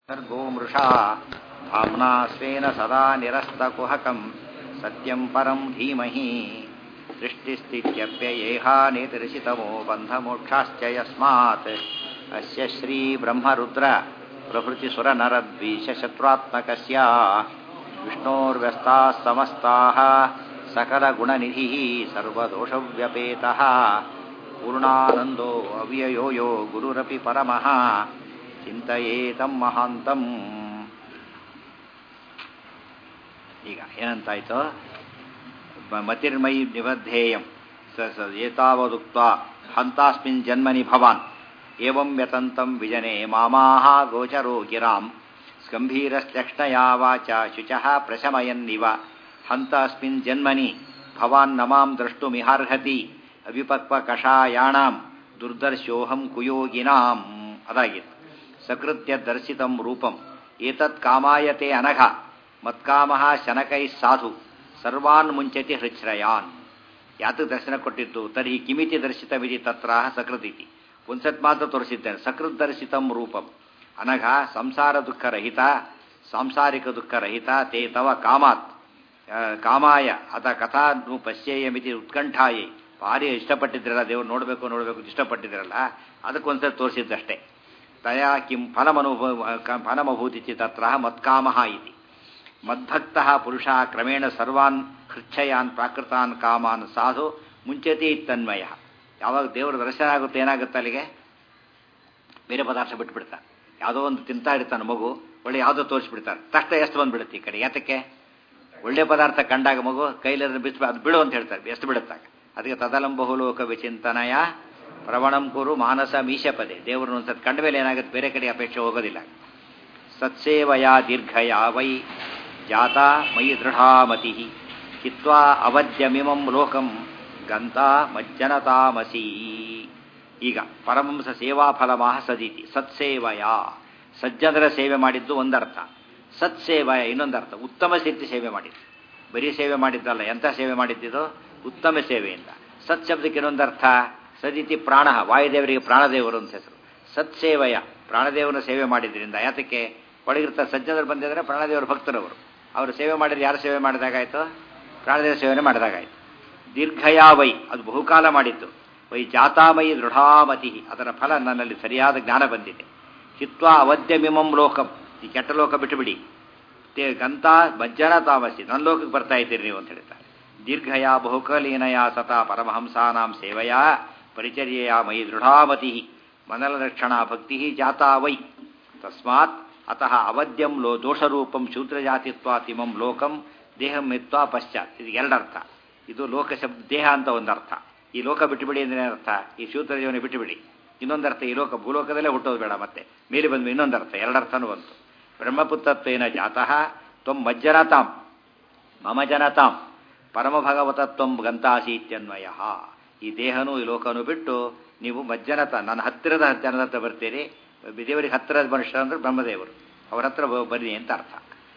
सर्गो मृषा धाम्ना स्वेन सदा निरस्तकुहकं सत्यं परं धीमहि सृष्टिस्थित्यप्ययेहानितिर्षितमो बन्धमोक्षाश्च यस्मात् अस्य श्रीब्रह्मरुद्र प्रभृतिसुरनरद्वीषशत्रुत्मकस्य विष्णोर्व्यस्ताः समस्ताः सकलगुणनिधिः सर्वदोषव्यपेतः पूर्णानन्दो अव्ययो यो गुरुरपि परमः ಚಿಂತೆಯೇತಂ ಮಹಾಂತಂ ಈಗ ಏನಂತಾಯ್ತು ಮತಿರ್ಮಯಿ ನಿಬದ್ಧೇಯಂ ಸ ಸ ಏತಾವದುಕ್ತ ಹಂತಾಸ್ಮಿನ್ ಜನ್ಮನಿ ಭವಾನ್ ಏವಂ ವ್ಯತಂತಂ ವಿಜನೆ ಮಾಮಾಹ ಗೋಚರೋ ಗಿರಾಂ ಸ್ಕಂಭೀರಶ್ಲಕ್ಷ್ಣಯಾ ವಾಚ ಶುಚಃ ಪ್ರಶಮಯನ್ನಿವ ಹಂತಾಸ್ಮಿನ್ ಜನ್ಮನಿ ಭವಾನ್ ನಮಾಂ ದ್ರಷ್ಟುಮಿಹಾರ್ಹತಿ ಅವಿಪಕ್ವ ಕಷಾಯಾಣಾಂ ದುರ್ದರ್ಶೋಹಂ ಕುಯೋಗಿನಾಂ ಅದಾಗಿತ್ತು ಸಕೃತ್ಯ ದರ್ಶಿತಂ ರೂಪಂ ಏತತ್ ಕಾಮಾಯತೆ ಅನಘ ಮತ್ಕಾಮಃ ಶನಕೈ ಸಾಧು ಸರ್ವಾನ್ ಮುಂಚತಿ ಹೃಚ್ರಯಾನ್ ಯಾತಕ್ಕೆ ದರ್ಶನ ಕೊಟ್ಟಿದ್ದು ತರ್ಹಿ ಕಿಮಿತಿ ದರ್ಶಿತವಿಧಿ ತತ್ರ ಸಕೃತಿತಿ ಒಂದ್ಸತ್ ಮಾತ್ರ ತೋರಿಸಿದ್ದೇನೆ ಸಕೃತ್ ದರ್ಶಿತಂ ರೂಪಂ ಅನಘ ಸಂಸಾರ ದುಃಖರಹಿತ ಸಾಂಸಾರಿಕ ದುಃಖರಹಿತ ತೇ ತವ ಕಾಮಾತ್ ಕಾಮಾಯ ಅಥ ಕಥಾ ಪಶ್ಯೇಯಮಿತಿ ಉತ್ಕಂಠಾಯೇ ಭಾರಿ ಇಷ್ಟಪಟ್ಟಿದ್ರಲ್ಲ ದೇವ್ರು ನೋಡಬೇಕು ನೋಡಬೇಕು ಇಷ್ಟಪಟ್ಟಿದ್ರಲ್ಲ ಅದಕ್ಕೊಂದ್ಸರಿ ತೋರಿಸಿದ್ದಷ್ಟೇ ತಯಾ ಕಿಂ ಫಲಮನುಭವ ಫಲಮಭೂತಿ ತತ್ರ ಮತ್ಕಾಮಃ ಇತಿ ಮದ್ಭಕ್ತಃ ಪುರುಷ ಕ್ರಮೇಣ ಸರ್ವಾನ್ ಹೃಚ್ಛಯಾನ್ ಪ್ರಾಕೃತಾನ್ ಕಾಮಾನ್ ಸಾಧು ಮುಂಚೆತಿ ತನ್ಮಯ ಯಾವಾಗ ದೇವರ ದರ್ಶನ ಆಗುತ್ತೆ ಏನಾಗುತ್ತೆ ಅಲ್ಲಿಗೆ ಬೇರೆ ಪದಾರ್ಥ ಬಿಟ್ಬಿಡ್ತಾರೆ ಯಾವುದೋ ಒಂದು ತಿಂತಾ ಇರ್ತಾನೆ ಮಗು ಒಳ್ಳೆ ಯಾವುದೋ ತೋರಿಸ್ಬಿಡ್ತಾರೆ ತಕ್ಷಣ ಎಷ್ಟು ಬಂದ್ಬಿಡುತ್ತೆ ಈ ಕಡೆ ಯಾತಕ್ಕೆ ಒಳ್ಳೆ ಪದಾರ್ಥ ಕಂಡಾಗ ಮಗು ಕೈಲಿ ಬಿಚ್ಚ ಅದು ಬಿಡು ಅಂತ ಹೇಳ್ತಾರೆ ಎಷ್ಟು ಬಿಡುತ್ತಾಗ ಅದಕ್ಕೆ ತದಲಂಬಹುಲೋಕ ವಿಚಿಂತನಯ ಪ್ರವಣಂ ಕುರು ಮಾನಸ ಮೀಶಪದೆ ದೇವರು ಒಂದ್ಸತ್ ಕಂಡ ಮೇಲೆ ಏನಾಗುತ್ತೆ ಬೇರೆ ಕಡೆ ಅಪೇಕ್ಷೆ ಹೋಗೋದಿಲ್ಲ ಸತ್ಸೇವಯಾ ದೀರ್ಘಯ ವೈ ಜಾತಾ ಮಯಿ ದೃಢಾಮತಿ ಚಿತ್ವಾ ಅವಧ್ಯಮಿಮಂ ಲೋಕಂ ಗಂತಾ ಮಜ್ಜನತಾಮಸಿ ಈಗ ಪರಮಂಸ ಸೇವಾಫಲಮಾಹ ಸದೀತಿ ಸತ್ಸೇವಯ ಸಜ್ಜನರ ಸೇವೆ ಮಾಡಿದ್ದು ಒಂದರ್ಥ ಸತ್ಸೇವಯ ಇನ್ನೊಂದರ್ಥ ಉತ್ತಮ ಸ್ಥಿತಿ ಸೇವೆ ಮಾಡಿದ್ದು ಬರೀ ಸೇವೆ ಮಾಡಿದ್ದಲ್ಲ ಎಂಥ ಸೇವೆ ಮಾಡಿದ್ದಿದು ಉತ್ತಮ ಸೇವೆಯಿಂದ ಸತ್ ಶಬ್ದಕ್ಕೆ ಇನ್ನೊಂದರ್ಥ ಸದಿತಿ ಪ್ರಾಣ ವಾಯುದೇವರಿಗೆ ಪ್ರಾಣದೇವರು ಅಂತ ಹೆಸರು ಸತ್ಸೇವಯ ಪ್ರಾಣದೇವರ ಸೇವೆ ಮಾಡಿದ್ರಿಂದ ಯಾತಕ್ಕೆ ಒಳಗಿರ್ತ ಸಜ್ಜನರು ಬಂದಿದ್ರೆ ಪ್ರಾಣದೇವರ ಭಕ್ತರವರು ಅವರು ಸೇವೆ ಮಾಡಿದ್ರೆ ಯಾರು ಸೇವೆ ಮಾಡಿದಾಗಾಯ್ತು ಪ್ರಾಣದೇವರ ಸೇವನೆ ಮಾಡಿದಾಗಾಯ್ತು ದೀರ್ಘಯಾವೈ ಅದು ಬಹುಕಾಲ ಮಾಡಿದ್ದು ವೈ ಜಾತಾಮಯಿ ದೃಢಾಮತಿ ಅದರ ಫಲ ನನ್ನಲ್ಲಿ ಸರಿಯಾದ ಜ್ಞಾನ ಬಂದಿದೆ ಹಿತ್ವಾ ಅವಧ್ಯಮಿಮಂ ಲೋಕಂ ಈ ಕೆಟ್ಟ ಲೋಕ ಬಿಟ್ಟುಬಿಡಿ ತೇ ಗಂತ ಮಜ್ಜನ ತಾಮಸಿ ನನ್ನ ಲೋಕಕ್ಕೆ ಬರ್ತಾ ಇದ್ದೀರಿ ನೀವು ಅಂತ ಹೇಳ್ತಾರೆ ದೀರ್ಘಯ ಬಹುಕಲೀನಯ ಸತಾ ಪರಮಹಂಸಾನಾಂ ಸೇವೆಯ ಪರಿಚರ್ಯೆಯ ಮಯಿ ದೃಢಾಮತಿ ಮನಲರಕ್ಷಣಾ ಭಕ್ತಿ ಜಾತಾ ವೈ ತಸ್ಮಾತ್ ಅತಃ ಅವಧ್ಯಂ ಲೋ ದೋಷರೂಪಂ ಶೂದ್ರಜಾತಿತ್ವಾತಿಮಂ ಲೋಕಂ ದೇಹಂ ಮಿತ್ವಾ ಪಶ್ಚಾತ್ ಇದು ಎರಡರ್ಥ ಇದು ಲೋಕ ಶಬ್ದ ದೇಹ ಅಂತ ಒಂದರ್ಥ ಈ ಲೋಕ ಬಿಟ್ಟುಬಿಡಿ ಅಂದ್ರೆ ಅರ್ಥ ಈ ಶೂದ್ರ ಜೀವನ ಬಿಟ್ಟುಬಿಡಿ ಇನ್ನೊಂದರ್ಥ ಈ ಲೋಕ ಭೂಲೋಕದಲ್ಲೇ ಹುಟ್ಟೋದು ಬೇಡ ಮತ್ತೆ ಮೇಲೆ ಬಂದು ಇನ್ನೊಂದರ್ಥ ಎರಡರ್ಥನೂ ಬಂತು ಬ್ರಹ್ಮಪುತ್ರತ್ವೇನ ಜಾತಃ ತ್ವಂ ಮಜ್ಜನತಾಂ ಮಮ ಜನತಾಂ ಪರಮಭಗವತತ್ವಂ ಗಂತಾಸಿ ಇತ್ಯನ್ವಯ ಈ ದೇಹನೂ ಈ ಲೋಕನೂ ಬಿಟ್ಟು ನೀವು ಮಜ್ಜನತ ನನ್ನ ಹತ್ತಿರದ ಜನದ ಹತ್ರ ಬರ್ತೀರಿ ದೇವರಿಗೆ ಹತ್ತಿರದ ಮನುಷ್ಯ ಅಂದ್ರೆ ಬ್ರಹ್ಮದೇವರು ಅವರ ಹತ್ರ ಬನ್ನಿ ಅಂತ ಅರ್ಥ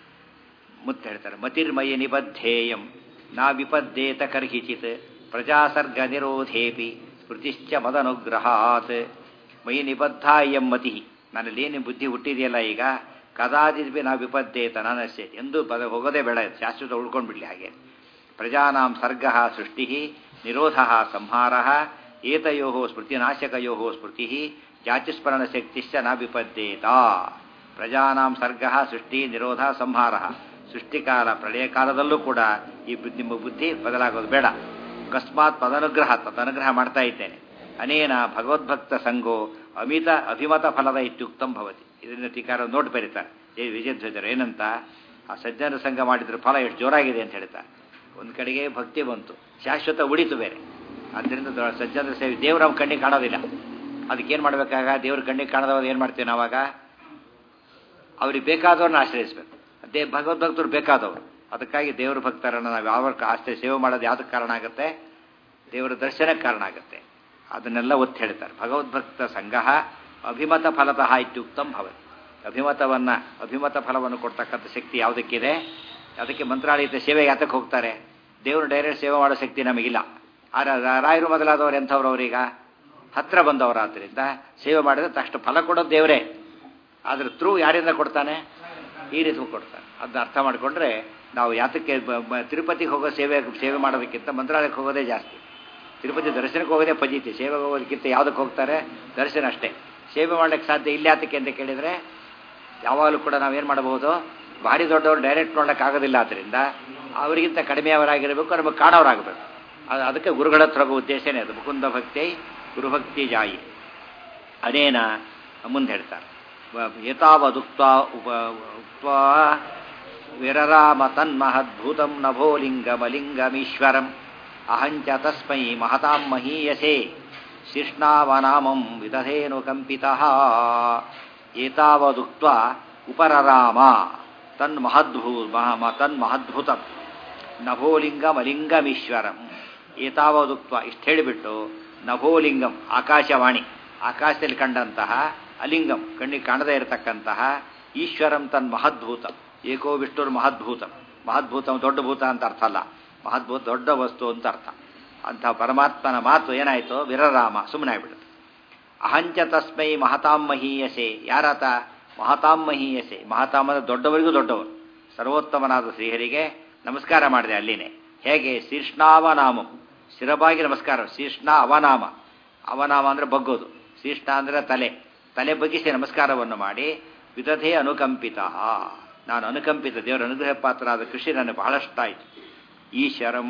ಮುತ್ತ ಹೇಳ್ತಾರೆ ಮತಿರ್ಮಯ ನಿಬದ್ಧೇಯಂ ನಾ ವಿಪದ್ದೇತ ಕರ್ಹಿಚಿತ್ ಪ್ರಜಾಸರ್ಗ ನಿರೋಧೇಪಿ ಸ್ಮೃತಿಶ್ಚ ಮದನುಗ್ರಹಾತ್ ಮೈ ನಿಬದ್ಧ ಎಂ ಮತಿ ನನ್ನಲ್ಲೇನು ಬುದ್ಧಿ ಹುಟ್ಟಿದೆಯಲ್ಲ ಈಗ ಕದಾದಿದ್ವಿ ನಾ ವಿಪದ್ದೇತ ನನಸ್ಸೆ ಎಂದು ಪದ ಹೋಗೋದೇ ಬೇಡ ಶಾಶ್ವತ ಉಳ್ಕೊಂಡ್ಬಿಡ್ಲಿ ಹಾಗೆ ಪ್ರಜಾನಾಂ ಸರ್ಗ ಸೃಷ್ಟಿ ನಿರೋಧ ಸಂಹಾರ ಏತಯೋ ಸ್ಮೃತಿನಾಶಕಯೋ ಸ್ಮೃತಿ ಜಾತಿಸ್ಮರಣ ಶಕ್ತಿಶ್ಚ ನ ವಿಪದ್ದೇತ ಪ್ರಜಾನಾಂ ಸರ್ಗ ಸೃಷ್ಟಿ ನಿರೋಧ ಸಂಹಾರ ಸೃಷ್ಟಿಕಾಲ ಪ್ರಳಯ ಕಾಲದಲ್ಲೂ ಕೂಡ ಈ ನಿಮ್ಮ ಬುದ್ಧಿ ಬದಲಾಗೋದು ಬೇಡ ಅಕಸ್ಮಾತ್ ಪದನುಗ್ರಹ ತದನುಗ್ರಹ ಮಾಡ್ತಾ ಇದ್ದೇನೆ ಅನೇನ ಭಗವದ್ಭಕ್ತ ಸಂಘೋ ಅಮಿತ ಅಭಿಮತ ಫಲದ ಇತ್ಯುಕ್ತಂ ಭವತಿ ಇದರಿಂದ ಟೀಕಾರ ನೋಟ್ ಬರೀತಾರೆ ಏ ವಿಜಯಧ್ವಜರು ಏನಂತ ಆ ಸಜ್ಜನ ಸಂಘ ಮಾಡಿದ್ರ ಫಲ ಎಷ್ಟು ಜೋರಾಗಿದೆ ಅಂತ ಹೇಳ್ತಾರೆ ಒಂದು ಕಡೆಗೆ ಭಕ್ತಿ ಬಂತು ಶಾಶ್ವತ ಉಳಿತು ಬೇರೆ ಆದ್ದರಿಂದ ಸಜ್ಜನರ ಸೇವೆ ದೇವ್ರ ನಮ್ಮ ಕಣ್ಣಿಗೆ ಕಾಣೋದಿಲ್ಲ ಅದಕ್ಕೇನು ಮಾಡಬೇಕಾಗ ದೇವ್ರ ಕಣ್ಣಿಗೆ ಕಾಣದವಾಗ ಏನು ಮಾಡ್ತೀವಿ ನಾವಾಗ ಅವ್ರಿಗೆ ಬೇಕಾದವ್ರನ್ನ ಆಶ್ರಯಿಸ್ಬೇಕು ಅದೇ ಭಗವದ್ಭಕ್ತರು ಬೇಕಾದವರು ಅದಕ್ಕಾಗಿ ದೇವ್ರ ಭಕ್ತರನ್ನು ನಾವು ಯಾವ ಆಶ್ರಯ ಸೇವೆ ಮಾಡೋದು ಯಾವುದಕ್ಕೆ ಕಾರಣ ಆಗುತ್ತೆ ದೇವರ ದರ್ಶನಕ್ಕೆ ಕಾರಣ ಆಗುತ್ತೆ ಅದನ್ನೆಲ್ಲ ಒತ್ತು ಹೇಳ್ತಾರೆ ಭಗವದ್ಭಕ್ತ ಸಂಘ ಅಭಿಮತ ಫಲತಃ ಇತ್ಯುಕ್ತಂ ಭವತಿ ಅಭಿಮತವನ್ನು ಅಭಿಮತ ಫಲವನ್ನು ಕೊಡ್ತಕ್ಕಂಥ ಶಕ್ತಿ ಯಾವುದಕ್ಕಿದೆ ಅದಕ್ಕೆ ಮಂತ್ರಾಲಯದ ಸೇವೆ ಯಾತಕ್ಕೆ ಹೋಗ್ತಾರೆ ದೇವರು ಡೈರೆಕ್ಟ್ ಸೇವೆ ಮಾಡೋ ಶಕ್ತಿ ನಮಗಿಲ್ಲ ರಾಯರು ಮೊದಲಾದವರು ಎಂಥವ್ರು ಅವರೀಗ ಹತ್ರ ಬಂದವರಾದ್ದರಿಂದ ಸೇವೆ ಮಾಡಿದ್ರೆ ತಕ್ಷಣ ಫಲ ಕೊಡೋದು ದೇವರೇ ಆದರೆ ಥ್ರೂ ಯಾರಿಂದ ಕೊಡ್ತಾನೆ ಈ ರೀತಿ ಕೊಡ್ತಾನೆ ಅದನ್ನ ಅರ್ಥ ಮಾಡಿಕೊಂಡ್ರೆ ನಾವು ಯಾತಕ್ಕೆ ಬ- ಬ- ತಿರುಪತಿಗೆ ಹೋಗೋ ಸೇವೆ ಸೇವೆ ಮಾಡೋದಕ್ಕಿಂತ ಮಂತ್ರಾಲಯಕ್ಕೆ ಹೋಗೋದೇ ಜಾಸ್ತಿ ತಿರುಪತಿ ದರ್ಶನಕ್ಕೆ ಹೋಗೋದೇ ಪಜೀತಿ ಸೇವೆಗೆ ಹೋಗೋದಕ್ಕಿಂತ ಯಾವುದಕ್ಕೆ ಹೋಗ್ತಾರೆ ದರ್ಶನ ಅಷ್ಟೇ ಸೇವೆ ಮಾಡ್ಲಿಕ್ಕೆ ಸಾಧ್ಯ ಇಲ್ಲಿ ಯಾತಕ್ಕೆ ಅಂತ ಕೇಳಿದರೆ ಯಾವಾಗಲೂ ಕೂಡ ನಾವೇನು ಮಾಡಬಹುದು ಭಾರಿ ದೊಡ್ಡವರು ಡೈರೆಕ್ಟ್ ನೋಡಕ್ಕೆ ಆಗೋದಿಲ್ಲ ಆದ್ದರಿಂದ ಅವರಿಗಿಂತ ಕಡಿಮೆಯವರಾಗಿರಬೇಕು ನಮಗೆ ಕಾಣೋರಾಗಬೇಕು ಅದು ಅದಕ್ಕೆ ಗುರುಗಳ ಹತ್ರ ಹೋಗೋ ಉದ್ದೇಶನೇ ಅದು ಮುಕುಂದ ಭಕ್ತಿ ಗುರುಭಕ್ತಿ ಜಾಯಿ ಅನೇನ ಮುಂದೆ ಹೇಳ್ತಾರೆ ಯಥಾವದುಕ್ತ ಉಪ ಉಕ್ತ ವಿರರಾಮ ತನ್ಮಹದ್ಭೂತಂ ನಭೋಲಿಂಗಮಲಿಂಗಮೀಶ್ವರಂ ಅಹಂಚ ತಸ್ಮೈ ಮಹತಾಂ ಮಹೀಯಸೆ ಶಿಷ್ಣಾವನಾಮಂ ವಿದಧೇನು ಕಂಪಿತಃ ಏತಾವದುಕ್ತ ಉಪರರಾಮ ತನ್ಮಹದ್ಭೂ ಮಹ ತನ್ಮಹದ್ಭುತಂ ನಭೋಲಿಂಗಮಲಿಂಗಮೀಶ್ವರಂ ಏತಾವದುಕ್ತ ಇಷ್ಟು ಹೇಳಿಬಿಟ್ಟು ನಭೋಲಿಂಗಂ ಆಕಾಶವಾಣಿ ಆಕಾಶದಲ್ಲಿ ಕಂಡಂತಹ ಅಲಿಂಗಂ ಕಣ್ಣಿಗೆ ಕಾಣದೇ ಇರತಕ್ಕಂತಹ ಈಶ್ವರಂ ತನ್ ಮಹದ್ಭೂತಂ ಏಕೋ ವಿಷ್ಣುರ್ ಮಹದ್ಭೂತಂ ಮಹದ್ಭೂತಂ ದೊಡ್ಡ ಭೂತ ಅಂತ ಅರ್ಥ ಅಲ್ಲ ಮಹದ್ಭೂತ ದೊಡ್ಡ ವಸ್ತು ಅಂತ ಅರ್ಥ ಅಂಥ ಪರಮಾತ್ಮನ ಮಾತು ಏನಾಯಿತು ವಿರರಾಮ ಸುಮ್ಮನೆ ಆಗ್ಬಿಡುತ್ತೆ ಅಹಂಚ ತಸ್ಮೈ ಮಹತಾಂ ಮಹೀಯಸೆ ಯಾರಾತ ಮಹತಾಂ ಮಹೀಯಸೆ ಮಹತಾಂ ಅಂದರೆ ದೊಡ್ಡವರಿಗೂ ದೊಡ್ಡವರು ಸರ್ವೋತ್ತಮನಾದ ಶ್ರೀಹರಿಗೆ ನಮಸ್ಕಾರ ಮಾಡಿದೆ ಅಲ್ಲಿನೇ ಹೇಗೆ ಶೀರ್ಷ್ಣಾವನಾಮಂ ಶಿರಬಾಗಿ ನಮಸ್ಕಾರ ಶೀರ್ಷ್ಣ ಅವನಾಮ ಅವನಾಮ ಅಂದರೆ ಬಗ್ಗೋದು ಶೀರ್ಷ್ಣ ಅಂದರೆ ತಲೆ ತಲೆ ಬಗ್ಗಿಸಿ ನಮಸ್ಕಾರವನ್ನು ಮಾಡಿ ವಿದಧೆ ಅನುಕಂಪಿತ ನಾನು ಅನುಕಂಪಿತ ದೇವರ ಅನುಗ್ರಹ ಪಾತ್ರರಾದ ಕೃಷಿ ನನಗೆ ಬಹಳಷ್ಟಾಯಿತು ಈಶ್ವರಂ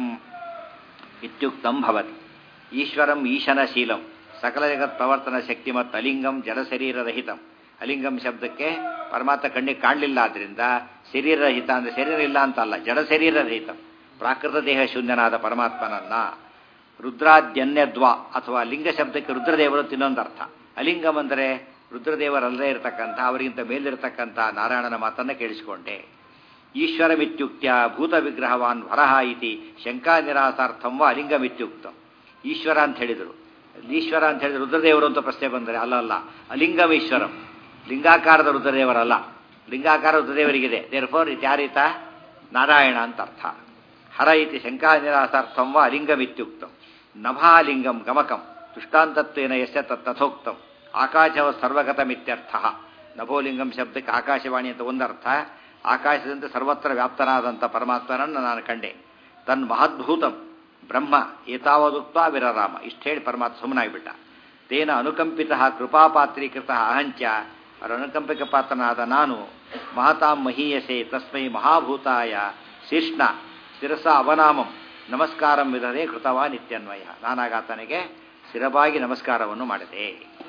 ಇತ್ಯುಕ್ತಂ ಭವತಿ ಈಶ್ವರಂ ಈಶನಶೀಲಂ ಸಕಲ ಜಗತ್ ಪ್ರವರ್ತನ ಶಕ್ತಿ ಮತ್ತು ಅಲಿಂಗಂ ಜಡ ಶರೀರರಹಿತಂ ಅಲಿಂಗಂ ಶಬ್ದಕ್ಕೆ ಪರಮಾತ್ಮ ಕಣ್ಣಿಗೆ ಕಾಣಲಿಲ್ಲ ಆದ್ರಿಂದ ಶರೀರರಹಿತ ಅಂದರೆ ಶರೀರ ಇಲ್ಲ ಅಂತಲ್ಲ ಜಡ ಶರೀರರಹಿತ ಪ್ರಾಕೃತ ದೇಹ ಶೂನ್ಯನಾದ ಪರಮಾತ್ಮನನ್ನ ರುದ್ರಾದ್ಯನ್ಯದ್ವಾ ಅಥವಾ ಲಿಂಗ ಶಬ್ದಕ್ಕೆ ರುದ್ರದೇವರು ಅಂತ ಇನ್ನೊಂದು ಅರ್ಥ ಅಲಿಂಗಂ ಅಂದರೆ ರುದ್ರದೇವರಲ್ಲದೆ ಇರತಕ್ಕಂಥ ಅವರಿಗಿಂತ ಮೇಲಿರತಕ್ಕಂಥ ನಾರಾಯಣನ ಮಾತನ್ನು ಕೇಳಿಸಿಕೊಂಡೆ ಈಶ್ವರಮಿತ್ಯುಕ್ತ್ಯ ಭೂತ ವಿಗ್ರಹವಾನ್ ವರಹ ಇತಿ ಶಂಕಾ ನಿರಾಸಾರ್ಥಂ ವಾ ಅಲಿಂಗಮಿತ್ಯುಕ್ತಂ ಈಶ್ವರ ಅಂತ ಹೇಳಿದರು ಈಶ್ವರ ಅಂತ ಹೇಳಿದ್ರೆ ರುದ್ರದೇವರು ಅಂತ ಪ್ರಶ್ನೆ ಬಂದರೆ ಅಲ್ಲ ಅಲ್ಲ ಅಲಿಂಗಂ ಈಶ್ವರಂ ಲಿಂಗಾಕಾರದ ರುದ್ರದೇವರಲ್ಲ ಲಿಂಗಾಕಾರ ರುದ್ರದೇವರಿಗಿದೆ ದೇರ್ ಫೋರ್ ಇತ್ಯಾರೀತ ನಾರಾಯಣ ಅಂತ ಅರ್ಥ ಹರ ಇತಿ ಶಂಕಾ ನಿರಾಸಾರ್ಥಂ ವಾ ಅಲಿಂಗಮಿತ್ಯುಕ್ತಂ ನಭಾಲಿಂಗಂ ಗಮಕಂ ದೃಷ್ಟಾಂತತ್ವೇನ ಯಸ್ಯ ತಥೋಕ್ತಂ ಆಕಾಶವ ಸರ್ವಗತಮಿತ್ಯರ್ಥ ನಭೋಲಿಂಗಂ ಶಬ್ದಕ್ಕೆ ಆಕಾಶವಾಣಿ ಅಂತ ಒಂದರ್ಥ ಆಕಾಶದಂತೆ ಸರ್ವತ್ರ ವ್ಯಾಪ್ತನಾದಂಥ ಪರಮಾತ್ಮನನ್ನು ನಾನು ಕಂಡೆ ತನ್ ಮಹದ್ಭೂತಂ ಬ್ರಹ್ಮ ಏತಾವದುಕ್ತ ವಿರರಾಮ ಇಷ್ಟು ಹೇಳಿ ಪರಮಾತ್ಮ ಸುಮ್ಮನಾಗಿಬಿಟ್ಟ ತೇನ ಅನುಕಂಪಿತ ಕೃಪಾಪಾತ್ರೀಕೃತ ಅಹಂಚ ಅವರ ಅನುಕಂಪಿಕ ಪಾತ್ರನಾದ ನಾನು ಮಹತಾಂ ಮಹೀಯಸೆ ತಸ್ಮೈ ಮಹಾಭೂತಾಯ ಶೀರ್ಷ್ಣ ಶಿರಸ ಅವನಾಮಂ ನಮಸ್ಕಾರಂ ವಿಧದೆ ಕೃತವಾ ನಿತ್ಯನ್ವಯ ನಾನಾಗ ಆತನಿಗೆ ಸ್ಥಿರವಾಗಿ ನಮಸ್ಕಾರವನ್ನು ಮಾಡಿದೆ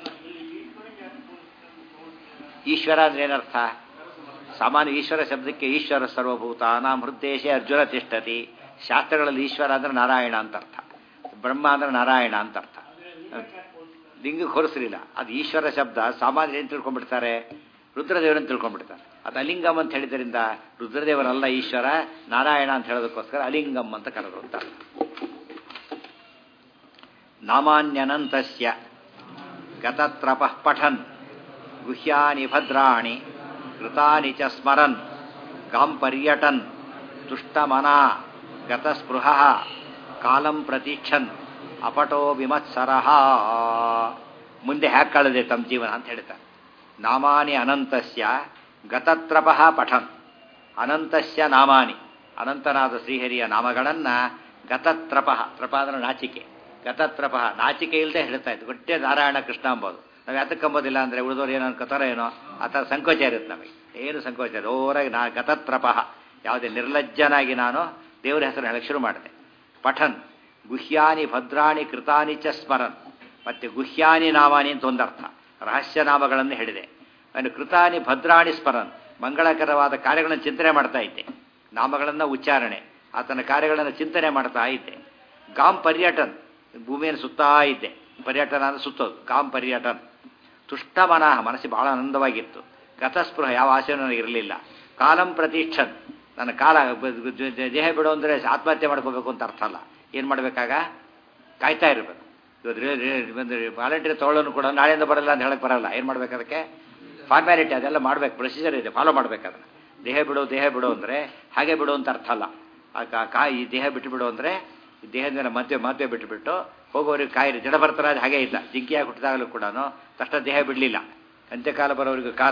ಈಶ್ವರ ಅಂದ್ರೆ ಏನರ್ಥ ಸಾಮಾನ್ಯ ಈಶ್ವರ ಶಬ್ದಕ್ಕೆ ಈಶ್ವರ ಸರ್ವಭೂತಾನಾಂ ಹೃದ್ದೇಶೆ ಅರ್ಜುನ ತಿಷ್ಠತಿ ಶಾಸ್ತ್ರಗಳಲ್ಲಿ ಈಶ್ವರ ಅಂದ್ರೆ ನಾರಾಯಣ ಅಂತ ಅರ್ಥ ಬ್ರಹ್ಮ ಅಂದ್ರೆ ನಾರಾಯಣ ಅಂತ ಅರ್ಥ ಲಿಂಗಕ್ಕೆ ಹೊರಸಲಿಲ್ಲ ಅದು ಈಶ್ವರ ಶಬ್ದ ಸಾಮಾನ್ಯ ಏನು ತಿಳ್ಕೊಂಡ್ಬಿಡ್ತಾರೆ ರುದ್ರದೇವರನ್ನು ತಿಳ್ಕೊಂಡ್ಬಿಡ್ತಾರೆ ಅದು ಅಲಿಂಗಂ ಅಂತ ಹೇಳಿದ್ರಿಂದ ರುದ್ರದೇವರಲ್ಲ ಈಶ್ವರ ನಾರಾಯಣ ಅಂತ ಹೇಳೋದಕ್ಕೋಸ್ಕರ ಅಲಿಂಗಂ ಅಂತ ಕರೆದು ಅಂತ ನಾಮಾನ್ಯನಂತಸ್ಯ ಗತತ್ರಪಃ ಪಠನ್ ಗುಹ್ಯಾನಿ ಭದ್ರಾಣಿ ಕೃತಾನಿ ಚ ಸ್ಮರನ್ ಗಾಂಪರ್ಯಟನ್ ತುಷ್ಟಮನಾ ಗತಸ್ಪೃಹ ಕಾಲಂ ಪ್ರತೀಕ್ಷನ್ ಅಪಟೋ ವಿಮತ್ಸರಃ ಮುಂದೆ ಹ್ಯಾಕ್ ಕಳೆದೆ ತಮ್ಮ ಜೀವನ ಅಂತ ಹೇಳ್ತಾರೆ ನಾಮಾನಿ ಅನಂತಸ್ಯ ಗತತ್ರಪಃ ಪಠನ್ ಅನಂತಸ್ಯ ನಾಮಾನಿ ಅನಂತನಾದ ಶ್ರೀಹರಿಯ ನಾಮಗಳನ್ನು ಗತತ್ರಪಃ ತ್ರಪ ಅಂದ್ರೆ ನಾಚಿಕೆ ಗತತ್ರಪಃ ನಾಚಿಕೆ ಇಲ್ಲದೆ ಹೇಳ್ತಾ ಇತ್ತು ಗೊಟ್ಟೆ ನಾರಾಯಣ ಕೃಷ್ಣ ಅಂಬೋದು ನಾವು ಯಾತಕ್ಕೆ ಅಂಬೋದಿಲ್ಲ ಅಂದರೆ ಉಳಿದವ್ರು ಏನೋ ಅನ್ಕೋತಾರ ಏನೋ ಆ ಥರ ಸಂಕೋಚ ಇರುತ್ತೆ ನಮಗೆ ಏನು ಸಂಕೋಚ ಇದೆ ಓರಾಗಿ ನಾ ಗತತ್ರಪಃ ಯಾವುದೇ ನಿರ್ಲಜ್ಜನಾಗಿ ನಾನು ದೇವರ ಹೆಸರು ಹೇಳಕ್ಕೆ ಶುರು ಮಾಡಿದೆ ಪಠನ್ ಗುಹ್ಯಾನಿ ಭದ್ರಾಣಿ ಕೃತಾನಿ ಚ ಸ್ಮರನ್ ಮತ್ತೆ ಗುಹ್ಯಾನಿ ನಾಮಾನಿ ಅಂತ ಒಂದರ್ಥ ರಹಸ್ಯ ನಾಮಗಳನ್ನು ಹೇಳಿದೆ ನಾನು ಕೃತಾನಿ ಭದ್ರಾಣಿ ಸ್ಮರನ್ ಮಂಗಳಕರವಾದ ಕಾರ್ಯಗಳನ್ನು ಚಿಂತನೆ ಮಾಡ್ತಾ ಇದ್ದೆ ನಾಮಗಳನ್ನು ಉಚ್ಚಾರಣೆ ಆತನ ಕಾರ್ಯಗಳನ್ನು ಚಿಂತನೆ ಮಾಡ್ತಾ ಇದ್ದೆ ಗಾಮ್ ಪರ್ಯಟನ್ ಭೂಮಿಯನ್ನು ಸುತ್ತಾ ಇದ್ದೆ ಪರ್ಯಟನ ಅಂದ್ರೆ ಸುತ್ತೋದು ಗಾಮ್ ಪರ್ಯಟನ್ ತುಷ್ಟ ಮನಃ ಮನಸ್ಸು ಬಹಳ ಆನಂದವಾಗಿತ್ತು ಗತಸ್ಪೃಹ ಯಾವ ಆಸೆಯೂ ನನಗಿರಲಿಲ್ಲ ಕಾಲಂ ಪ್ರತಿಷ್ಠನ್ ನನ್ನ ಕಾಲ ದೇಹ ಬಿಡು ಅಂದರೆ ಆತ್ಮಹತ್ಯೆ ಮಾಡ್ಕೋಬೇಕು ಅಂತ ಅರ್ಥ ಅಲ್ಲ ಏನು ಮಾಡಬೇಕಾಗ ಕಾಯ್ತಾ ಇರಬೇಕು ಇವತ್ತು ವಾಲಂಟಿಯರ್ ತೊಗೊಳ್ಳೋನು ಕೂಡ ನಾಳೆಯಿಂದ ಬರಲ್ಲ ಅಂತ ಹೇಳಕ್ಕೆ ಬರಲ್ಲ ಏನು ಮಾಡ್ಬೇಕು ಅದಕ್ಕೆ ಫಾರ್ಮ್ಯಾಲಿಟಿ ಅದೆಲ್ಲ ಮಾಡ್ಬೇಕು ಪ್ರೊಸೀಜರ್ ಇದೆ ಫಾಲೋ ಮಾಡ್ಬೇಕು ಅದನ್ನು ದೇಹ ಬಿಡು ದೇಹ ಬಿಡು ಅಂದರೆ ಹಾಗೆ ಬಿಡು ಅಂತ ಅರ್ಥ ಅಲ್ಲ ಆ ಕಾ ಈ ದೇಹ ಬಿಟ್ಟು ಬಿಡು ಅಂದರೆ ದೇಹದಿಂದ ಮಧ್ಯೆ ಮಧ್ಯೆ ಬಿಟ್ಟುಬಿಟ್ಟು ಹೋಗೋರಿಗೆ ಕಾಯಿರಿ ಜಡ ಬರ್ತಾರ ಹಾಗೆ ಇಲ್ಲ ಜಿಂಕಿಯಾಗಿ ಹುಟ್ಟಿದಾಗಲೂ ಕೂಡ ತಕ್ಷಣ ದೇಹ ಬಿಡಲಿಲ್ಲ ಅಂತ್ಯಕಾಲ ಬರೋರಿಗೆ ಕಾದ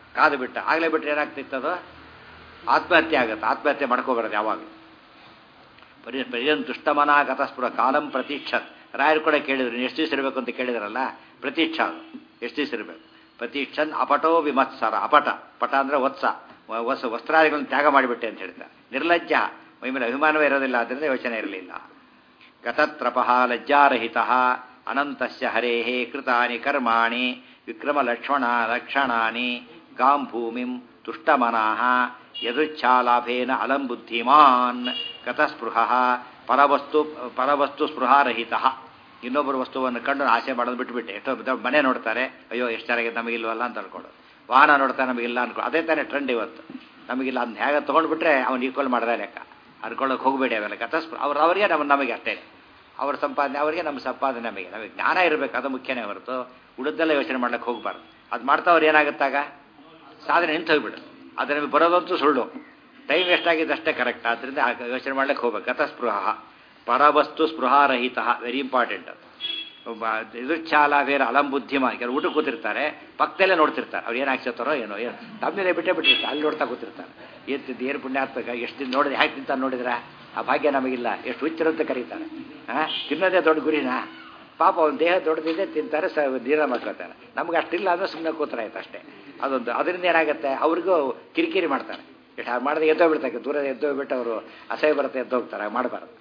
ಕಾದು ಬಿಟ್ಟ ಆಗಲೇ ಬಿಟ್ಟರೆ ಏನಾಗ್ತಿತ್ತು ಅದು ಆತ್ಮಹತ್ಯೆ ಆಗುತ್ತೆ ಆತ್ಮಹತ್ಯೆ ಮಾಡ್ಕೋಬಾರದು ಯಾವಾಗ ಪರಿ ಪರಿಯನ್ ದುಷ್ಟಮನಾಗತ ಸ್ಫುರ ಕಾಲಂ ಪ್ರತೀಕ್ಷತ್ ರಾಯರು ಕೂಡ ಕೇಳಿದ್ರು ನೀವು ಎಷ್ಟು ದಿವಸ ಇರಬೇಕು ಅಂತ ಕೇಳಿದ್ರಲ್ಲ ಪ್ರತೀಕ್ಷ ಅದು ಎಷ್ಟು ದಿವಸ ಇರಬೇಕು ಪ್ರತೀಕ್ಷನ್ ಅಪಟೋ ವಿಮತ್ಸರ ಅಪಟ ಪಟ ಅಂದರೆ ವತ್ಸ ವ- ವಸ ವಸ್ತ್ರಾದಿಗಳನ್ನು ತ್ಯಾಗ ಮಾಡಿಬಿಟ್ಟೆ ಅಂತ ಹೇಳ್ತಾರೆ ನಿರ್ಲಜ್ಜ ಮೈ ಮೇಲೆ ಅಭಿಮಾನವೇ ಇರೋದಿಲ್ಲ ಆದ್ದರಿಂದ ಯೋಚನೆ ಇರಲಿಲ್ಲ ಗತತ್ರಪಃ ಲಜ್ಜಾರಹಿತ ಅನಂತಸ್ಯ ಹರೇಃ ಕೃತಾನಿ ಕರ್ಮಾಣಿ ವಿಕ್ರಮಲಕ್ಷ್ಮಣ ಲಕ್ಷಣಾನಿ ಗಾಂ ಭೂಮಿಂ ತುಷ್ಟಮನಃ ಯದೃಚ್ಛಾಲಾಭೇನ ಅಲಂ ಬುದ್ಧಿಮಾನ್ ಗತಸ್ಪೃಹ ಪರವಸ್ತು ಪರವಸ್ತು ಸ್ಪೃಹಾರಹಿತ ಇನ್ನೊಬ್ಬರ ವಸ್ತುವನ್ನು ಕಂಡು ಆಸೆ ಮಾಡೋದು ಬಿಟ್ಟುಬಿಟ್ಟೆ ಎಷ್ಟೋ ದೊಡ್ಡ ಮನೆ ನೋಡ್ತಾರೆ ಅಯ್ಯೋ ಎಷ್ಟು ಚೆನ್ನಾಗಿದೆ ನಮಗಿಲ್ವಲ್ಲ ಅಂತ ಅನ್ಕೊಳ್ಳೋದು ವಾಹನ ನೋಡ್ತಾರೆ ನಮಗಿಲ್ಲ ಅನ್ಕೊ ಅದೇ ತಾನೇ ಟ್ರೆಂಡ್ ಇವತ್ತು ನಮಗಿಲ್ಲ ಅದನ್ನ ಹೇಗೆ ತೊಗೊಂಡ್ಬಿಟ್ರೆ ಅವ್ನು ಈಕ್ವಲ್ ಮಾಡಿದ್ರೆ ಲೆಕ್ಕ ಅನ್ಕೊಳ್ಳೋಕೆ ಹೋಗಬೇಡಿ ಅವೆಲ್ಲ ಗತಸ್ಪೃ ಅವ್ರು ಅವರಿಗೆ ನಮ್ಮ ನಮಗೆ ಅಷ್ಟೇ ಅವ್ರ ಸಂಪಾದನೆ ಅವರಿಗೆ ನಮ್ಮ ಸಂಪಾದನೆ ನಮಗೆ ನಮಗೆ ಜ್ಞಾನ ಇರಬೇಕು ಅದು ಮುಖ್ಯನೇ ಹೊರತು ಉಳಿದೆಲ್ಲ ಯೋಚನೆ ಮಾಡ್ಲಿಕ್ಕೆ ಹೋಗ್ಬಾರ್ದು ಅದು ಮಾಡ್ತಾವ್ರು ಏನಾಗುತ್ತಾಗ ಸಾಧನೆ ನಿಂತು ಹೋಗ್ಬಿಡು ಅದು ನಮಗೆ ಬರೋದಂತೂ ಸುಳ್ಳು ಟೈಮ್ ಎಷ್ಟಾಗಿದೆ ಅಷ್ಟೇ ಕರೆಕ್ಟ್ ಆದ್ದರಿಂದ ಆ ಯೋಚನೆ ಮಾಡ್ಲಿಕ್ಕೆ ಹೋಗ್ಬೇಕು ಗತಸ್ಪೃಹ ಪರವಸ್ತು ಸ್ಪೃಹಾರಹಿತ ವೆರಿ ಇಂಪಾರ್ಟೆಂಟ್ ಇದು ಚಾಲ ಬೇರೆ ಅಲಂ ಬುದ್ಧಿಮ ಕೆಲವು ಊಟ ಕೂತಿರ್ತಾರೆ ಪಕ್ಕದಲ್ಲೇ ನೋಡ್ತಿರ್ತಾರೆ ಅವ್ರು ಏನು ಹಾಕ್ಸತ್ತಾರೋ ಏನೋ ಏನು ತಮ್ಮನೇ ಬಿಟ್ಟೇ ಬಿಟ್ಟಿರ್ತಾರೆ ಅಲ್ಲಿ ನೋಡ್ತಾ ಕೂತಿರ್ತಾರೆ ಏನು ತಿಂದು ಏನು ಪುಣ್ಯಾತ್ಮಕ ಎಷ್ಟು ದಿನ ನೋಡಿದ್ರೆ ಹ್ಯಾಕೆ ತಿಂತ ನೋಡಿದ್ರೆ ಆ ಭಾಗ್ಯ ನಮಗಿಲ್ಲ ಎಷ್ಟು ಹುಚ್ಚರಂತ ಕರೀತಾರೆ ಹಾಂ ತಿನ್ನೋದೇ ದೊಡ್ಡ ಗುರಿನಾ ಪಾಪ ಅವ್ನ ದೇಹ ದೊಡ್ಡದಿದೆ ತಿಂತಾರೆ ಸ ನೀರ ಮಾಡ್ಕೋತಾರೆ ನಮ್ಗೆ ಅಷ್ಟಿಲ್ಲ ಅಂದ್ರೆ ಸುಮ್ಮನೆ ಕೂತ್ರೆ ಆಯ್ತು ಅಷ್ಟೇ ಅದೊಂದು ಅದರಿಂದ ಏನಾಗುತ್ತೆ ಅವ್ರಿಗೂ ಕಿರಿಕಿರಿ ಮಾಡ್ತಾರೆ ಎಷ್ಟು ಹಾಗೆ ಮಾಡಿದ್ರೆ ಎದ್ದೋಗ್ಬಿಡ್ತಾರೆ ದೂರ ಎದ್ದೋಗ್ಬಿಟ್ಟು ಅವರು ಅಸಹ್ಯ ಬರುತ್ತೆ ಎದ್ದೋಗ್ತಾರೆ ಹಾಗೆ ಮಾಡಬಾರ್ದು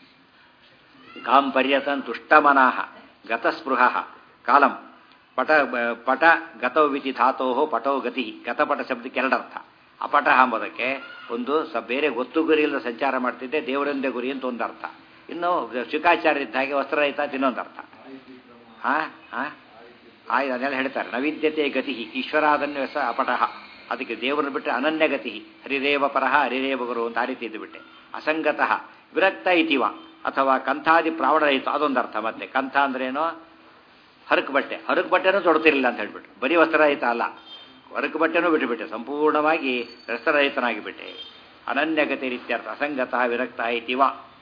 ಕಾಂ ಪರ್ಯತನ್ ತುಷ್ಟಮನಾಹ ಗತಸ್ಪೃಹ ಕಾಲಂ ಪಟ ಪಟ ಗತವಿತಿ ಧಾತೋ ಪಟೋ ಗತಿ ಗತಪಟ ಶಬ್ದಕ್ಕೆ ಎರಡರ್ಥ ಅಪಟ ಎಂಬುದಕ್ಕೆ ಒಂದು ಸ ಬೇರೆ ಗೊತ್ತು ಗುರಿ ಇಲ್ಲದ ಸಂಚಾರ ಮಾಡ್ತಿದ್ದೆ ದೇವರೊಂದೇ ಗುರಿ ಅಂತ ಒಂದು ಅರ್ಥ ಇನ್ನು ಶುಕಾಚಾರ್ಯ ಇದ್ದ ಹಾಗೆ ವಸ್ತ್ರರಹಿತ ಅಂತ ಇನ್ನೊಂದು ಅರ್ಥ ಹಾ ಹಾ ಆಯ್ತು ಅದನ್ನೆಲ್ಲ ಹೇಳ್ತಾರೆ ನವಿದ್ಯತೆ ಗತಿ ಈಶ್ವರಾದನ್ಯಸ ಅಪಟಃ ಅದಕ್ಕೆ ದೇವರನ್ನು ಬಿಟ್ಟರೆ ಅನನ್ಯ ಗತಿ ಹರಿರೇವ ಪರಹ ಹರಿರೇವ ಗುರು ಅಂತ ಆ ರೀತಿ ಇದ್ದು ಬಿಟ್ಟೆ ಅಸಂಗತಃ ವಿರಕ್ತ ಇತಿವ ಅಥವಾ ಕಂಥಾದಿ ಪ್ರಾವಣರಹಿತ ಅದೊಂದು ಅರ್ಥ ಮತ್ತೆ ಕಂಥ ಅಂದ್ರೇನು ಹರಕು ಬಟ್ಟೆ ಹರಕು ಬಟ್ಟೆನೂ ತೊಡ್ತಿರ್ಲಿಲ್ಲ ಅಂತ ಹೇಳ್ಬಿಟ್ಟು ಬರೀ ವಸ್ತ್ರರಹಿತ ಅಲ್ಲ ಹರಕು ಬಟ್ಟೆನೂ ಬಿಟ್ಟುಬಿಟ್ಟೆ ಸಂಪೂರ್ಣವಾಗಿ ವಸ್ತ್ರರಹಿತನಾಗಿಬಿಟ್ಟೆ ಅನನ್ಯಗತಿ ರೀತ್ಯರ್ಥ ಅಸಂಗತಃ ವಿರಕ್ತ ಇತಿವ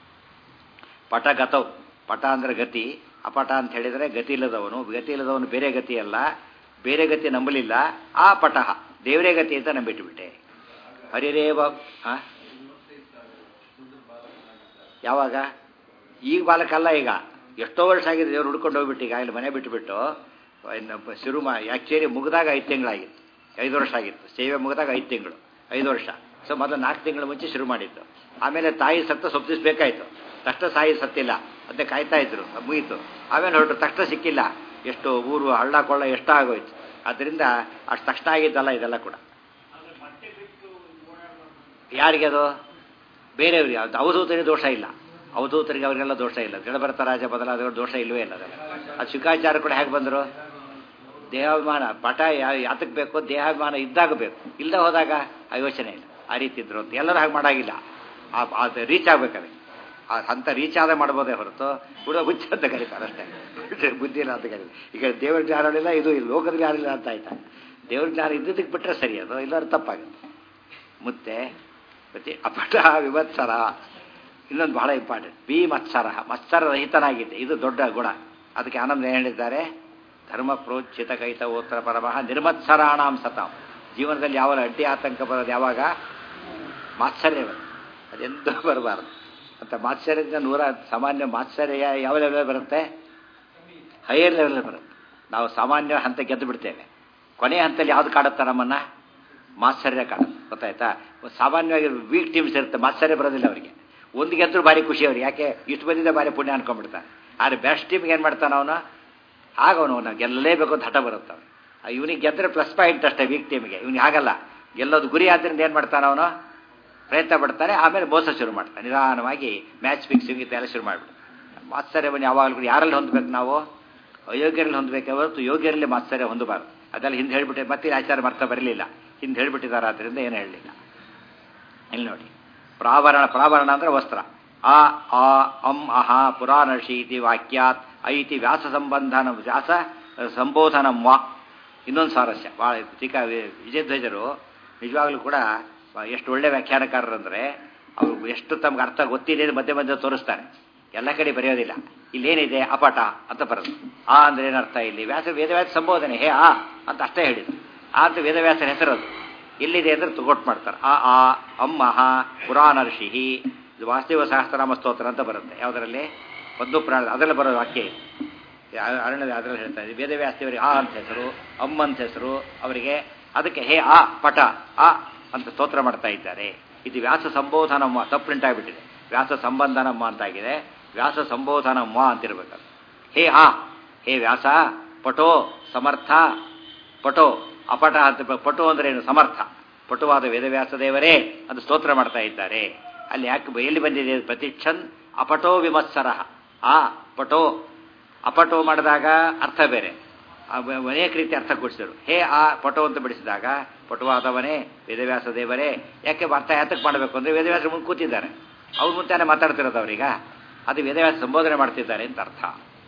ಪಟಗತವ್ ಪಟ ಅಂದ್ರೆ ಗತಿ ಅಪಟ ಅಂತ ಹೇಳಿದರೆ ಗತಿ ಇಲ್ಲದವನು ಗತಿ ಇಲ್ಲದವನು ಬೇರೆ ಗತಿ ಅಲ್ಲ ಬೇರೆ ಗತಿ ನಂಬಲಿಲ್ಲ ಆ ಪಟಃ ದೇವರೇ ಗತಿ ಅಂತ ನಂಬಿಟ್ಟುಬಿಟ್ಟೆ ಹರಿರೇವ ಆ? ಯಾವಾಗ ಈಗ ಬಾಲಕಲ್ಲ ಈಗ ಎಷ್ಟೋ ವರ್ಷ ಆಗಿದೆ ದೇವ್ರು ಹುಡ್ಕೊಂಡು ಹೋಗ್ಬಿಟ್ಟು ಈಗ ಇಲ್ಲಿ ಮನೆ ಬಿಟ್ಟುಬಿಟ್ಟು ಇನ್ನು ಶುರು ಮಾ ಆ್ಯಕ್ಚುಲಿ ಮುಗಿದಾಗ ಐದು ತಿಂಗಳಾಗಿತ್ತು ಐದು ವರ್ಷ ಆಗಿತ್ತು ಸೇವೆ ಮುಗಿದಾಗ ಐದು ತಿಂಗಳು ಐದು ವರ್ಷ ಸೊ ಮೊದಲು ನಾಲ್ಕು ತಿಂಗಳ ಮುಂಚೆ ಶುರು ಮಾಡಿದ್ದು ಆಮೇಲೆ ತಾಯಿ ಸತ್ತ ಸೊಪ್ಪಿಸ್ಬೇಕಾಯ್ತು ತಕ್ಷಣ ತಾಯಿ ಸತ್ತಿಲ್ಲ ಅದೇ ಕಾಯ್ತಾ ಇದ್ರು ಮುಗೀತು ಆಮೇಲೆ ಹೊರಟು ತಕ್ಷಣ ಸಿಕ್ಕಿಲ್ಲ ಎಷ್ಟು ಊರು ಹಳ್ಳ ಕೊಳ್ಳ ಎಷ್ಟ ಆಗೋಯ್ತು ಅದರಿಂದ ಅಷ್ಟು ತಕ್ಷಣ ಆಗಿದ್ದಲ್ಲ ಇದೆಲ್ಲ ಕೂಡ ಯಾರಿಗೆ ಅದು ಬೇರೆಯವ್ರಿಗೆ ಅದು ಅವಧೂತರಿಗೆ ದೋಷ ಇಲ್ಲ ಅವಧೂತರಿಗೆ ಅವರಿಗೆಲ್ಲ ದೋಷ ಇಲ್ಲ ಜಡಭರತ ರಾಜ ಬದಲಾದವರು ದೋಷ ಇಲ್ಲವೇ ಇಲ್ಲ ಅದೆಲ್ಲ ಅದು ಶುಕಾಚಾರ ಕೂಡ ಹೇಗೆ ಬಂದರು ದೇಹಾಭಿಮಾನ ಪಟ ಯಾ- ಯಾತಕ್ಕೆ ಬೇಕು ದೇಹಾಭಿಮಾನ ಇದ್ದಾಗ ಬೇಕು ಇಲ್ಲದೆ ಹೋದಾಗ ಆ ಯೋಚನೆ ಇಲ್ಲ ಆ ರೀತಿ ಇದ್ರು ಅಂತ ಎಲ್ಲರೂ ಹಾಗೆ ಮಾಡಾಗಿಲ್ಲ ಆ ಅದು ರೀಚ್ ಆಗ್ಬೇಕಾದ್ರೆ ಆ ಹಂತ ರೀಚ್ ಆದ ಮಾಡ್ಬೋದೇ ಹೊರತು ಕೂಡ ಹುಚ್ಚ ಅಂತ ಕರೀತಾರೆ ಅಷ್ಟೇ ಬುದ್ಧಿ ಇಲ್ಲ ಅಂತ ಕರೀತಾರೆ ಈಗ ದೇವ್ರ ಜ್ಞಾನ ಇಲ್ಲ ಇದು ಇಲ್ಲ ಲೋಕದ ಜ್ಞಾನ ಇಲ್ಲ ಅಂತ ಆಯ್ತಾ ದೇವ್ರ ಜ್ಞಾನ ಇದ್ದದಕ್ಕೆ ಬಿಟ್ಟರೆ ಸರಿ ಅದು ಇಲ್ಲಾರು ತಪ್ಪಾಗುತ್ತೆ ಮತ್ತೆ ಮತ್ತೆ ಅಪಟ ವಿವತ್ಸರ ಇನ್ನೊಂದು ಬಹಳ ಇಂಪಾರ್ಟೆಂಟ್ ಬಿ ಮತ್ಸರ ಮತ್ಸರ ರಹಿತನಾಗಿದೆ ಇದು ದೊಡ್ಡ ಗುಣ ಅದಕ್ಕೆ ಆನಂದ ಏನು ಹೇಳಿದ್ದಾರೆ ಧರ್ಮ ಪ್ರೋಚಿತ ಕೈತವೋತ್ತರ ಪರಮಃ ನಿರ್ಮತ್ಸರಾಣಾಂ ಸತಾಂ ಜೀವನದಲ್ಲಿ ಯಾವ ಅಡ್ಡಿ ಆತಂಕ ಬರೋದು ಯಾವಾಗ ಮಾತ್ಸರ್ಯ ಬರುತ್ತೆ ಅದೆಂದೂ ಬರಬಾರ್ದು ಅಂತ ಮಾತ್ಸರ್ಯದಿಂದ ನೂರ ಸಾಮಾನ್ಯ ಮಾತ್ಸರ್ಯ ಯಾವ ಲೆವೆಲ್ ಬರುತ್ತೆ ಹೈಯರ್ ಲೆವೆಲ್ ಬರುತ್ತೆ ನಾವು ಸಾಮಾನ್ಯ ಹಂತ ಗೆದ್ದು ಬಿಡ್ತೇವೆ ಕೊನೆಯ ಹಂತದಲ್ಲಿ ಯಾವ್ದು ಕಾಡುತ್ತೆ ನಮ್ಮನ್ನ ಮಾತ್ಸರ್ಯ ಕಾಡುತ್ತೆ ಗೊತ್ತಾಯ್ತಾ ಸಾಮಾನ್ಯವಾಗಿ ವೀಕ್ ಟೀಮ್ಸ್ ಇರುತ್ತೆ ಮಾತ್ಸರ್ಯ ಬರೋದಿಲ್ಲ ಅವರಿಗೆ ಒಂದು ಗೆದ್ದರು ಭಾರಿ ಖುಷಿ ಅವ್ರಿಗೆ ಯಾಕೆ ಇಷ್ಟು ಬಂದಿದ್ದ ಭಾರಿ ಪುಣ್ಯ ಅನ್ಕೊಂಡ್ಬಿಡ್ತಾನೆ ಆದರೆ ಬೆಸ್ಟ್ ಟೀಮ್ಗೆ ಏನು ಮಾಡ್ತಾನೆ ಅವನು ಆಗ ಅವನು ನಾವು ಗೆಲ್ಲಲೇಬೇಕು ಅಂತ ಹಠ ಬರುತ್ತೆ ಅವ್ನು ಇವನಿಗೆ ಗೆದ್ದರೆ ಪ್ಲಸ್ ಪಾಯಿಂಟ್ ಅಷ್ಟೇ ವೀಕ್ ಟೀಮ್ಗೆ ಇವನಿಗೆ ಆಗಲ್ಲ ಗೆಲ್ಲೋದು ಗುರಿ ಆದ್ದರಿಂದ ಏನು ಮಾಡ್ತಾನೆ ಅವನು ಪ್ರಯತ್ನ ಪಡ್ತಾರೆ ಆಮೇಲೆ ಮೋಸ ಶುರು ಮಾಡ್ತಾನೆ ನಿಧಾನವಾಗಿ ಮ್ಯಾಚ್ ಫಿಕ್ಸಿಂಗ್ ಇದೆಲ್ಲ ಶುರು ಮಾಡಿಬಿಡ್ತಾನೆ ಮಾತ್ಸರ್ಯವನ್ನು ಯಾವಾಗಲೂ ಕೂಡ ಯಾರಲ್ಲಿ ಹೊಂದಬೇಕು ನಾವು ಅಯೋಗ್ಯರಲ್ಲಿ ಹೊಂದಬೇಕೆ ಹೊರತು ಯೋಗ್ಯರಲ್ಲಿ ಮಾತ್ಸರ್ಯ ಹೊಂದಬಾರ್ದು ಅದೆಲ್ಲ ಹಿಂದೆ ಹೇಳಿಬಿಟ್ಟೆ ಮತ್ತೆ ಇಲ್ಲಿ ಆಚಾರ ಮಾಡ್ತಾ ಬರಲಿಲ್ಲ ಹಿಂದೆ ಹೇಳಿಬಿಟ್ಟಿದ್ದಾರೆ ಆದ್ದರಿಂದ ಏನು ಹೇಳಲಿಲ್ಲ ಇಲ್ಲಿ ನೋಡಿ ಪ್ರಾವರಣ ಪ್ರಾವರಣ ಅಂದರೆ ವಸ್ತ್ರ ಆ ಆ ಅಂ ಅಹ ಪುರಾಣರ್ಷಿ ಇತಿ ವಾಕ್ಯಾತ್ ಐತಿ ವ್ಯಾಸ ಸಂಬಂಧನ ವ್ಯಾಸ ಸಂಬೋಧನಂ ವಾ ಇನ್ನೊಂದು ಸ್ವಾರಸ್ಯ ಭಾಳ ಟೀಕಾ ವಿಜಯಧ್ವಜರು ನಿಜವಾಗ್ಲೂ ಕೂಡ ಎಷ್ಟು ಒಳ್ಳೆ ವ್ಯಾಖ್ಯಾನಕಾರರಂದರೆ ಅವರು ಎಷ್ಟು ತಮ್ಗೆ ಅರ್ಥ ಗೊತ್ತಿದೆ ಅಂತ ಮಧ್ಯೆ ಮಧ್ಯೆ ತೋರಿಸ್ತಾರೆ ಎಲ್ಲ ಕಡೆ ಬರೆಯೋದಿಲ್ಲ ಇಲ್ಲೇನಿದೆ ಅಪಟ ಅಂತ ಬರೋದು ಆ ಅಂದ್ರೆ ಏನರ್ಥ ಇಲ್ಲಿ ವ್ಯಾಸ ವೇದವ್ಯಾಸ ಸಂಬೋಧನೆ ಹೇ ಆ ಅಂತ ಅಷ್ಟೇ ಹೇಳಿದ್ರು ಆ ಅಂತ ವೇದವ್ಯಾಸರ ಹೆಸರದು ಎಲ್ಲಿದೆ ಅಂದ್ರೆ ತುಗೊಟ್ಟು ಮಾಡ್ತಾರೆ ಆ ಆ ಅಮ್ಮಹ ಪುರಾಣ ಋಷಿ ಇದು ವಾಸ್ತವ ಸಹಸ್ರನಾಮ ಸ್ತೋತ್ರ ಅಂತ ಬರುತ್ತೆ ಯಾವುದರಲ್ಲಿ ಪದ್ದು ಪುರಾಣ ಅದರಲ್ಲಿ ಬರೋ ವಾಕ್ಯ ಇದು ಅರಣ್ಯದ ಅದರಲ್ಲಿ ಹೇಳ್ತಾ ಇದ್ದೀವಿ ವೇದವ್ಯಾಸದೇವರಿಗೆ ಆ ಅಂತ ಹೆಸರು ಅಮ್ಮ ಅಂತ ಹೆಸರು ಅವರಿಗೆ ಅದಕ್ಕೆ ಹೇ ಆ ಪಟ ಆ ಅಂತ ಸ್ತೋತ್ರ ಮಾಡ್ತಾ ಇದ್ದಾರೆ ಇದು ವ್ಯಾಸ ಸಂಬೋಧನಮ್ಮ ತಪ್ಪು ಪ್ರಿಂಟ್ ಆಗಿಬಿಟ್ಟಿದೆ ವ್ಯಾಸ ಸಂಬಂಧನಮ್ಮ ಅಂತಾಗಿದೆ ವ್ಯಾಸ ಸಂಬೋಧನಮ್ಮ ಅಂತಿರ್ಬೇಕು ಹೇ ಆ ಹೇ ವ್ಯಾಸ ಪಟೋ ಸಮರ್ಥ ಪಟೋ ಅಪಟ ಅಂತ ಪಟು ಅಂದ್ರೆ ಏನು ಸಮರ್ಥ ಪಟುವಾದ ವೇದವ್ಯಾಸ ದೇವರೇ ಅದು ಸ್ತೋತ್ರ ಮಾಡ್ತಾ ಇದ್ದಾರೆ ಅಲ್ಲಿ ಯಾಕೆ ಎಲ್ಲಿ ಬಂದಿದೆ ಪ್ರತಿಕ್ಷನ್ ಅಪಟೋ ವಿಮತ್ಸರ ಆ ಪಟೋ ಅಪಟೋ ಮಾಡಿದಾಗ ಅರ್ಥ ಬೇರೆ ಅನೇಕ ರೀತಿ ಅರ್ಥ ಕೊಡಿಸಿದರು ಹೇ ಆ ಪಟೋ ಅಂತ ಬಿಡಿಸಿದಾಗ ಪಟುವಾದವನೇ ವೇದವ್ಯಾಸ ದೇವರೇ ಯಾಕೆ ಅರ್ಥ ಯಾತಕ್ಕೆ ಮಾಡಬೇಕು ಅಂದರೆ ವೇದವ್ಯಾಸ ಮುಂದೆ ಕೂತಿದ್ದಾರೆ ಅವ್ರ ಮುಂತಾನೆ ಮಾತಾಡ್ತಿರೋದು ಅವ್ರೀಗ ಅದು ವೇದವ್ಯಾಸ ಸಂಬೋಧನೆ ಮಾಡ್ತಿದ್ದಾರೆ ಅಂತ ಅರ್ಥ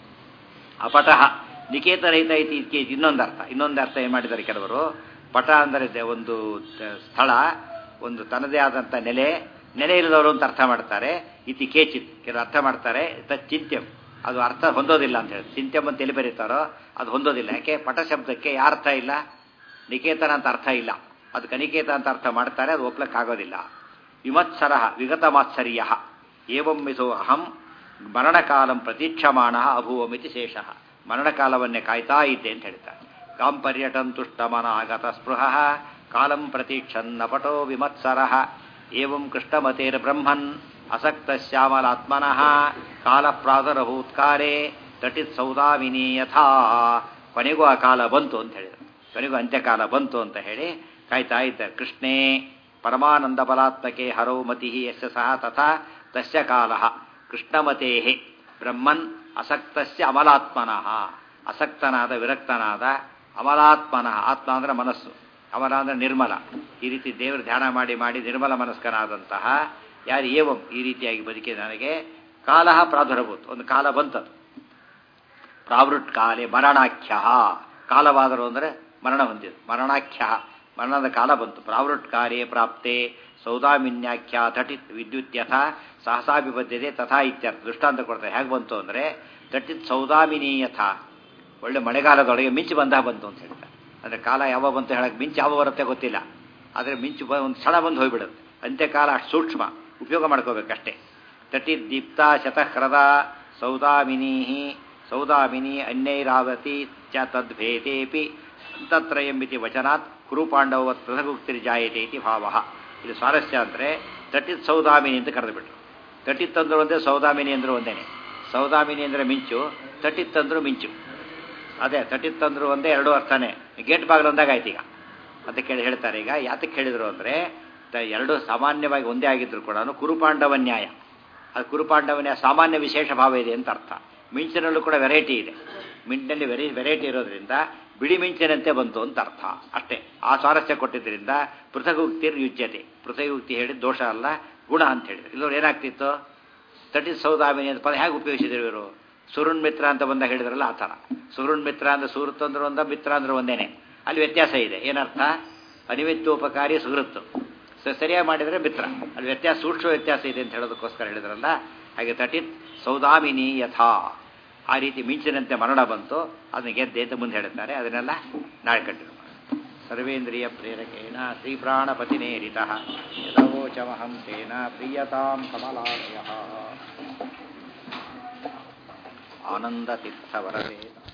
ಅಪಟಃ ನಿಕೇತರಹಿತ ಐತಿ ಇದಕ್ಕೆ ಇನ್ನೊಂದು ಅರ್ಥ ಇನ್ನೊಂದು ಅರ್ಥ ಏನು ಮಾಡಿದ್ದಾರೆ ಕೆಲವರು ಪಟ ಅಂದರೆ ಒಂದು ಸ್ಥಳ ಒಂದು ತನ್ನದೇ ಆದಂಥ ನೆಲೆ ನೆಲೆ ಇಲ್ಲದವರು ಅಂತ ಅರ್ಥ ಮಾಡ್ತಾರೆ ಇತಿ ಕೇಚಿತ್ ಕೆಲವರು ಅರ್ಥ ಮಾಡ್ತಾರೆ ತತ್ ಚಿಂತ್ಯಂ ಅದು ಅರ್ಥ ಹೊಂದೋದಿಲ್ಲ ಅಂತ ಹೇಳಿ ಚಿಂತ್ಯಂ ಅಂತ ಎಲ್ಲಿ ಬರೀತಾರೋ ಅದು ಹೊಂದೋದಿಲ್ಲ ಯಾಕೆ ಪಟ ಶಬ್ದಕ್ಕೆ ಯಾವ ಅರ್ಥ ಇಲ್ಲ ನಿಕೇತನ ಅಂತ ಅರ್ಥ ಇಲ್ಲ ಅದು ಕನಿಕೇತ ಅಂತ ಅರ್ಥ ಮಾಡ್ತಾರೆ ಅದು ಒಪ್ಲಕ್ಕಾಗೋದಿಲ್ಲ ವಿಮತ್ಸರ ವಿಗತ ಮಾತ್ಸರ್ಯ ಏವಂ ಮಿಸೋ ಅಹಂ ಮರಣಕಾಲಂ ಪ್ರತೀಕ್ಷಮಾಣ ಅಭೂವಮಿತಿ ಶೇಷ ಮರಣಕಾಲವನ್ನೇ ಕಾಯ್ತಾ ಇದ್ದೆ ಅಂತ ಹೇಳ್ತಾರೆ ಕಾಂ ಪರ್ಯಟನ್ ತುಷ್ಟಮನ ಆಗತ ಸ್ಪೃಹ ಕಾಲಂ ಪ್ರತೀಕ್ಷನ್ನಪಟೋ ವಿಮತ್ಸರ ಏವಂ ಕೃಷ್ಣಮತೇರ್ ಬ್ರಹ್ಮನ್ ಅಸಕ್ತ ಶ್ಯಾಮಲಾತ್ಮನಃ ಕಾಲ ಪ್ರಾದರಭೂತ್ಕಾರೆ ತಟಿತ್ ಸೌದಾಮಿನಿ ಯಥಾ ಕೊನೆಗೂ ಆ ಕಾಲ ಬಂತು ಅಂತ ಹೇಳಿದರು ಕೊನೆಗೂ ಅಂತ್ಯಕಾಲ ಬಂತು ಅಂತ ಹೇಳಿ ಕಾಯ್ತಾ ಇದ್ದಾರೆ ಕೃಷ್ಣೇ ಪರಮಾನಂದ ಬಲಾತ್ಮಕೆ ಹರೌ ಮತಿ ಯಶ ಸಹ ತಥಾ ತಸ್ಯ ಕಾಲ ಕೃಷ್ಣಮತೇ ಬ್ರಹ್ಮನ್ ಅಸಕ್ತಸ್ಯ ಅಮಲಾತ್ಮನಃ ಅಸಕ್ತನಾದ ವಿರಕ್ತನಾದ ಅಮಲಾತ್ಮನಃ ಆತ್ಮ ಅಂದ್ರೆ ಮನಸ್ಸು ಅಮಲ ಅಂದ್ರೆ ನಿರ್ಮಲ ಈ ರೀತಿ ದೇವರು ಧ್ಯಾನ ಮಾಡಿ ಮಾಡಿ ನಿರ್ಮಲ ಮನಸ್ಕನಾದಂತಹ ಯಾರು ಏವಂ ಈ ರೀತಿಯಾಗಿ ಬದುಕಿದ ನನಗೆ ಕಾಲ ಪ್ರಾದುರಭೂತ್ ಒಂದು ಕಾಲ ಬಂತದು ಪ್ರಾವೃಟ್ ಕಾಲೆ ಮರಣಾಖ್ಯ ಕಾಲವಾದರು ಅಂದರೆ ಮರಣ ಹೊಂದಿದೆ ಮರಣಾಖ್ಯ ಮರಣದ ಕಾಲ ಬಂತು ಪ್ರಾವೃಟ್ ಕಾರ್ಯೇ ಪ್ರಾಪ್ತೆ ಸೌದಾಮಿನ್ಯಾಖ್ಯ ತಟಿತ್ ವಿದ್ಯುತ್ ಯಥ ಸಹಸಾಭಿಬದ್ಧತೆ ತಥಾ ಇತ್ಯರ್ಥ ದೃಷ್ಟಾಂತ ಕೊಡ್ತಾರೆ ಹೇಗೆ ಬಂತು ಅಂದರೆ ತಟಿತ್ ಸೌದಾಮಿನಿ ಯಥ ಒಳ್ಳೆ ಮಳೆಗಾಲದೊಳಗೆ ಮಿಂಚು ಬಂದ ಬಂತು ಅಂತ ಹೇಳ್ತಾರೆ ಅಂದರೆ ಕಾಲ ಯಾವ ಬಂತು ಹೇಳಕ್ಕೆ ಮಿಂಚು ಯಾವ ಬರುತ್ತೆ ಗೊತ್ತಿಲ್ಲ ಆದರೆ ಮಿಂಚು ಬ ಒಂದು ಕ್ಷಣ ಬಂದು ಹೋಗ್ಬಿಡುತ್ತೆ ಅಂತ್ಯಕಾಲ ಅಷ್ಟು ಸೂಕ್ಷ್ಮ ಉಪಯೋಗ ಮಾಡ್ಕೋಬೇಕಷ್ಟೇ ತಟಿತ್ ದೀಪ್ತ ಶತಹ್ರದ ಸೌದಾಮಿನಿ ಸೌದಾಮಿನಿ ಅನ್ಯೈರಾವತಿ ಚ ತದ್ಭೇದೇಪಿ ಅಂತತ್ರಯಂಬಿತಿ ವಚನಾತ್ ಕುರುಪಾಂಡವ ಪೃಥಗುಕ್ತಿರ್ಜಾಯತೆ ಇತಿ ಭಾವ ಇದು ಸ್ವಾರಸ್ಯ ಅಂದರೆ ತಟಿತ್ ಸೌದಾಮಿನಿ ಅಂತ ಕರೆದುಬಿಟ್ರು ತಟಿತ್ ಅಂದ್ರು ಒಂದೇ ಸೌದಾಮಿನಿ ಅಂದ್ರು ಒಂದೇನೆ ಸೌದಾಮಿನಿ ಅಂದರೆ ಮಿಂಚು ತಟಿತ್ ಅಂದ್ರು ಮಿಂಚು ಅದೇ ತಟಿತ್ ಅಂದ್ರು ಒಂದೇ ಎರಡು ಅರ್ಥನೇ ಗೇಟ್ ಬಾಗಿಲು ಒಂದಾಗ ಆಯ್ತು ಈಗ ಅಂತ ಕೇಳಿ ಹೇಳ್ತಾರೆ ಈಗ ಯಾತಕ್ಕೆ ಹೇಳಿದ್ರು ಅಂದರೆ ಎರಡು ಸಾಮಾನ್ಯವಾಗಿ ಒಂದೇ ಆಗಿದ್ರು ಕೂಡ ಕುರುಪಾಂಡವ ನ್ಯಾಯ ಅದು ಕುರುಪಾಂಡವ ನ್ಯಾಯ ಸಾಮಾನ್ಯ ವಿಶೇಷ ಭಾವ ಇದೆ ಅಂತ ಅರ್ಥ ಮಿಂಚಿನಲ್ಲೂ ಕೂಡ ವೆರೈಟಿ ಇದೆ ಮಿಂಚಿನಲ್ಲಿ ವೆರೈ ವೆರೈಟಿ ಇರೋದ್ರಿಂದ ಬಿಳಿ ಮಿಂಚಿನಂತೆ ಬಂತು ಅಂತ ಅರ್ಥ ಅಷ್ಟೇ ಆ ಸ್ವಾರಸ್ಯ ಕೊಟ್ಟಿದ್ದರಿಂದ ಪೃಥಗುಕ್ತಿರ್ ಯುಜ್ಯತೆ ಪೃಥಗುಕ್ತಿ ಹೇಳಿದ ದೋಷ ಅಲ್ಲ ಗುಣ ಅಂತ ಹೇಳಿದ್ರು ಇಲ್ಲವ್ರು ಏನಾಗ್ತಿತ್ತು ತಟಿ ಸೌದಾಮಿನಿ ಅಂತ ಪದ ಹೇಗೆ ಉಪಯೋಗಿಸಿದ್ರು ಇವರು ಸುರುಣ್ ಮಿತ್ರ ಅಂತ ಬಂದಾಗ ಹೇಳಿದ್ರಲ್ಲ ಆ ಥರ ಸುರುಣ್ ಮಿತ್ರ ಅಂದ್ರೆ ಸುಹೃತ್ ಅಂದ್ರೆ ಒಂದ ಮಿತ್ರ ಅಂದ್ರೆ ಒಂದೇನೆ ಅಲ್ಲಿ ವ್ಯತ್ಯಾಸ ಇದೆ ಏನರ್ಥ ಅನಿಮಿತ್ತೋಪಕಾರಿ ಸುಹೃತ್ತು ಸರಿಯಾಗಿ ಮಾಡಿದರೆ ಮಿತ್ರ ಅಲ್ಲಿ ವ್ಯತ್ಯಾಸ ಸೂಕ್ಷ್ಮ ವ್ಯತ್ಯಾಸ ಇದೆ ಅಂತ ಹೇಳೋದಕ್ಕೋಸ್ಕರ ಹೇಳಿದ್ರಲ್ಲ ಹಾಗೆ ತಟಿತ್ ಸೌದಾಮಿನಿ ಯಥಾ ಆ ರೀತಿ ಮಿಂಚಿನಂತೆ ಮರಣ ಬಂತು ಅದನ್ನ ಗೆದ್ದೆ ಅಂತ ಮುಂದೆ ಹೇಳುತ್ತಾರೆ ಅದನ್ನೆಲ್ಲ ನಾಳೆ ಕಂಟಿನ್ಯೂ ಸರ್ವೇಂದ್ರಿಯ ಪ್ರೇರಕೇಣ ಶ್ರೀಪ್ರಾಣಪತಿನೇರಿತ ಯದವೋಚಮಹಂ ತೇನ ಪ್ರಿಯತಾಂ ಕಮಲಾಲಯ ಆನಂದತೀರ್ಥವರದೇ